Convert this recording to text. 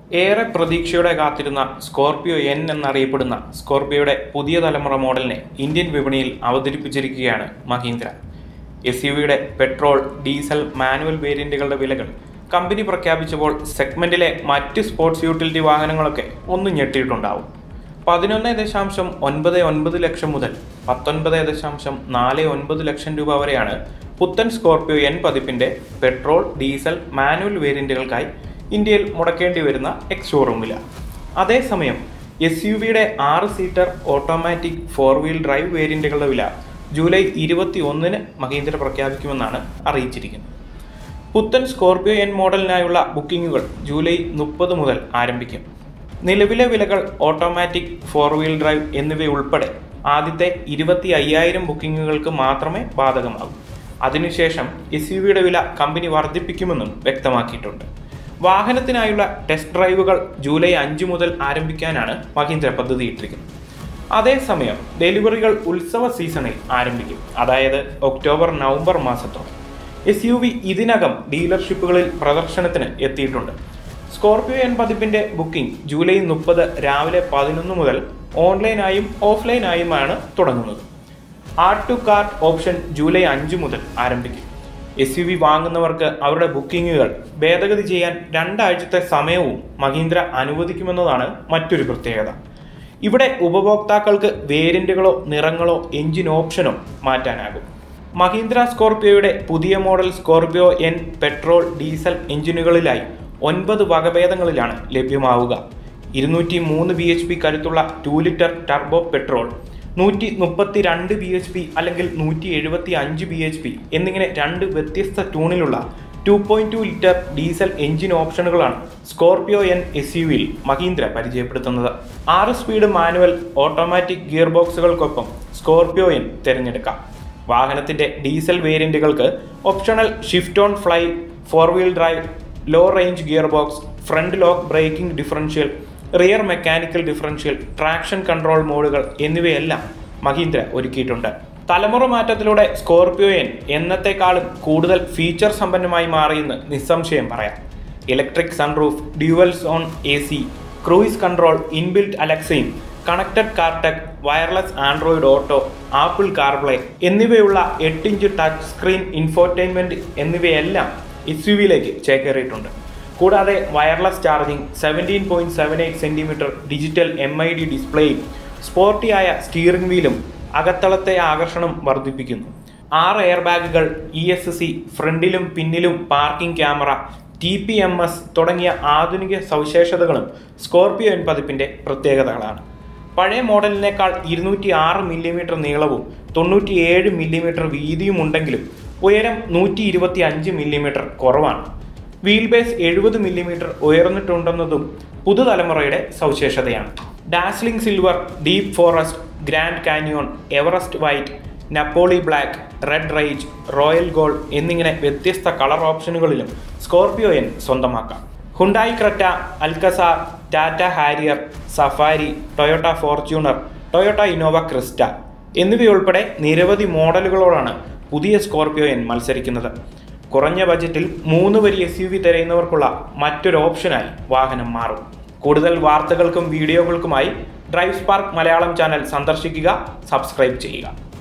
ഏറെ പ്രതീക്ഷയോടെ കാത്തിരുന്ന സ്കോർപിയോ എൻ എന്നറിയപ്പെടുന്ന സ്കോർപിയോയുടെ പുതിയ തലമുറ മോഡലിനെ ഇന്ത്യൻ വിപണിയിൽ അവതരിപ്പിച്ചിരിക്കുകയാണ് മഹീന്ദ്ര എസ് യു വിയുടെ പെട്രോൾ ഡീസൽ മാനുവൽ വേരിയന്റുകളുടെ വിലകൾ കമ്പനി പ്രഖ്യാപിച്ചപ്പോൾ സെഗ്മെന്റിലെ മറ്റ് സ്പോർട്സ് യൂട്ടിലിറ്റി വാഹനങ്ങളൊക്കെ ഒന്ന് ഞെട്ടിയിട്ടുണ്ടാവും പതിനൊന്ന് ദശാംശം ഒൻപത് ഒൻപത് ലക്ഷം മുതൽ പത്തൊൻപത് ദശാംശം നാല് ഒൻപത് ലക്ഷം രൂപ വരെയാണ് പുത്തൻ സ്കോർപിയോ എൻ പതിപ്പിന്റെ പെട്രോൾ ഡീസൽ മാനുവൽ വേരിയന്റുകൾക്കായി ഇന്ത്യയിൽ മുടക്കേണ്ടി വരുന്ന എക്സ് ഷോറൂം വില അതേസമയം എസ് യു വിയുടെ ആറ് seater automatic four wheel drive വേരിയന്റുകളുടെ വില ജൂലൈ ഇരുപത്തി ഒന്നിന് മഹീന്ദ്ര പ്രഖ്യാപിക്കുമെന്നാണ് അറിയിച്ചിരിക്കുന്നത് പുത്തൻ സ്കോർപിയോ എൻ മോഡലിനായുള്ള ബുക്കിംഗുകൾ ജൂലൈ മുപ്പത് മുതൽ ആരംഭിക്കും നിലവിലെ വിലകൾ ഓട്ടോമാറ്റിക് ഫോർ വീൽ ഡ്രൈവ് എന്നിവയുൾപ്പെടെ ആദ്യത്തെ ഇരുപത്തി അയ്യായിരം ബുക്കിംഗുകൾക്ക് മാത്രമേ ബാധകമാകൂ അതിനുശേഷം എസ് യു വിയുടെ വില കമ്പനി വർദ്ധിപ്പിക്കുമെന്നും വ്യക്തമാക്കിയിട്ടുണ്ട് വാഹനത്തിനായുള്ള ടെസ്റ്റ് ഡ്രൈവുകൾ ജൂലൈ അഞ്ച് മുതൽ ആരംഭിക്കാനാണ് മഹീന്ദ്ര പദ്ധതിയിട്ടിരിക്കുന്നത് അതേസമയം ഡെലിവറികൾ ഉത്സവ സീസണിൽ ആരംഭിക്കും അതായത് ഒക്ടോബർ നവംബർ മാസത്തോടെ എസ് യു വി ഇതിനകം ഡീലർഷിപ്പുകളിൽ പ്രദർശനത്തിന് എത്തിയിട്ടുണ്ട് സ്കോർപിയോ എൻ പതിപ്പിന്റെ ബുക്കിംഗ് ജൂലൈ മുപ്പത് രാവിലെ പതിനൊന്ന് മുതൽ ഓൺലൈനായും ഓഫ്ലൈനായുമാണ് തുടങ്ങുന്നത് add to cart option July അഞ്ച് മുതൽ ആരംഭിക്കും എസ് യു വി വാങ്ങുന്നവർക്ക് അവരുടെ ബുക്കിങ്ങുകൾ ഭേദഗതി ചെയ്യാൻ രണ്ടാഴ്ചത്തെ സമയവും മഹീന്ദ്ര അനുവദിക്കുമെന്നതാണ് മറ്റൊരു പ്രത്യേകത ഇവിടെ ഉപഭോക്താക്കൾക്ക് വേരിയന്റുകളോ നിറങ്ങളോ എഞ്ചിൻ ഓപ്ഷനോ മാറ്റാനാകും മഹീന്ദ്ര സ്കോർപിയോയുടെ പുതിയ model Scorpio N petrol diesel എഞ്ചിനുകളിലായി ഒൻപത് വകഭേദങ്ങളിലാണ് ലഭ്യമാവുക ഇരുന്നൂറ്റി മൂന്ന് ബി എച്ച് പി കരുത്തുള്ള ടു ലിറ്റർ ടർബോ പെട്രോൾ നൂറ്റി മുപ്പത്തി രണ്ട് ബി എച്ച് പി അല്ലെങ്കിൽ നൂറ്റി എഴുപത്തി അഞ്ച് ബി എച്ച് പി എന്നിങ്ങനെ രണ്ട് വ്യത്യസ്ത ട്യൂണിലുള്ള two point two litre diesel engine ഓപ്ഷനുകളാണ് സ്കോർപിയോ എൻ എസ് യുവിൽ മഹീന്ദ്ര പരിചയപ്പെടുത്തുന്നത് ആറ് സ്പീഡ് മാനുവൽ ഓട്ടോമാറ്റിക് ഗിയർ ബോക്സുകൾക്കൊപ്പം സ്കോർപിയോ എൻ തിരഞ്ഞെടുക്കാം വാഹനത്തിന്റെ ഡീസൽ വേരിയന്റുകൾക്ക് optional shift on fly four wheel drive low range gear box front lock braking differential rear mechanical differential traction control modes എന്നിവയെല്ലാം മഹീന്ദ്ര ഒരുക്കിയിട്ടുണ്ട് തലമുറ മാറ്റത്തിലൂടെ സ്കോർപിയോ എൻ എന്നത്തെക്കാളും കൂടുതൽ ഫീച്ചർ സമ്പന്നമായി മാറിയെന്ന് നിസ്സംശയം പറയാം electric sunroof dual zone A C cruise control inbuilt അലക്സയും connected car tech wireless Android Auto Apple CarPlay എന്നിവയുള്ള എട്ട് ഇഞ്ച് ടച്ച് സ്ക്രീൻ ഇൻഫോർടൈൻമെന്റ് എന്നിവയെല്ലാം എസ് യു വിയിലേക്ക് ചേക്കേറിയിട്ടുണ്ട് കൂടാതെ wireless charging seventeen point seven eight centimetre digital M I D ഡിസ്പ്ലേയും സ്പോർട്ടിയായ steering വീലും അകത്തളത്തെ ആകർഷണം വർദ്ധിപ്പിക്കുന്നു ആറ് എയർ ബാഗുകൾ ഇ എസ് സി ഫ്രണ്ടിലും പിന്നിലും parking camera T P M S തുടങ്ങിയ ആധുനിക സവിശേഷതകളും സ്കോർപിയോ എൻ പതിപ്പിന്റെ പ്രത്യേകതകളാണ് പഴയ മോഡലിനേക്കാൾ ഇരുന്നൂറ്റി ആറ് മില്ലിമീറ്റർ നീളവും തൊണ്ണൂറ്റിയേഴ് മില്ലിമീറ്റർ വീതിയും ഉണ്ടെങ്കിലും ഉയരം നൂറ്റി ഇരുപത്തി അഞ്ച് മില്ലിമീറ്റർ കുറവാണ് വീൽ ബേസ് എഴുപത് മില്ലിമീറ്റർ ഉയർന്നിട്ടുണ്ടെന്നതും പുതുതലമുറയുടെ സവിശേഷതയാണ് dazzling silver deep forest grand canyon Everest white Napoli black red rage royal gold എന്നിങ്ങനെ വ്യത്യസ്ത കളർ ഓപ്ഷനുകളിലും സ്കോർപിയോ എൻ സ്വന്തമാക്കാം Hyundai Creta Alcazar Tata Harrier Safari Toyota Fortuner Toyota Innova Crysta എന്നിവയുൾപ്പെടെ നിരവധി മോഡലുകളോടാണ് പുതിയ സ്കോർപിയോ എൻ മത്സരിക്കുന്നത് കുറഞ്ഞ ബജറ്റിൽ മൂന്ന് വരി എസ് യു വി തിരയുന്നവർക്കുള്ള മറ്റൊരു ഓപ്ഷനായി വാഹനം മാറും കൂടുതൽ വാർത്തകൾക്കും വീഡിയോകൾക്കുമായി ഡ്രൈവ് സ്പാർക്ക് മലയാളം ചാനൽ സന്ദർശിക്കുക സബ്സ്ക്രൈബ് ചെയ്യുക